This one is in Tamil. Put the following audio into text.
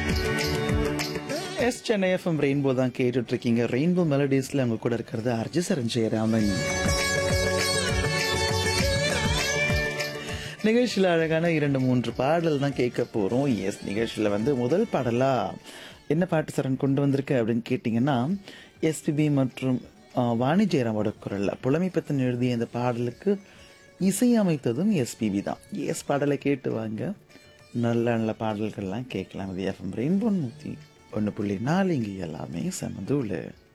எஸ் சென்னை எஃப்எம் ரெயின்போ தான் கேட்டுட்டு இருக்கீங்க ரெயின்போ மெலடிஸ்ல அவங்க கூட இருக்கிறது அர்ஜி சரண் ஜெயராமன் நிகழ்ச்சியில் அழகான இரண்டு மூன்று பாடல் தான் கேட்க போறோம் எஸ் நிகழ்ச்சியில் வந்து முதல் பாடலா என்ன பாட்டு சரண் கொண்டு வந்திருக்கு அப்படின்னு கேட்டிங்கன்னா எஸ்பிபி மற்றும் ஆ, வாணி ஜெயராமோட குரல்ல புலமை பத்தன் எழுதிய இந்த பாடலுக்கு இசையமைத்ததும் எஸ்பிபி தான் எஸ் பாடலை கேட்டு வாங்க நல்ல நல்ல பாடல்கள்லாம் கேட்கலாம் இது எஃப்எம் ரெயின்போ நூற்றி ஒன்று புள்ளி நாலு இங்கே எல்லாமே சமதூள்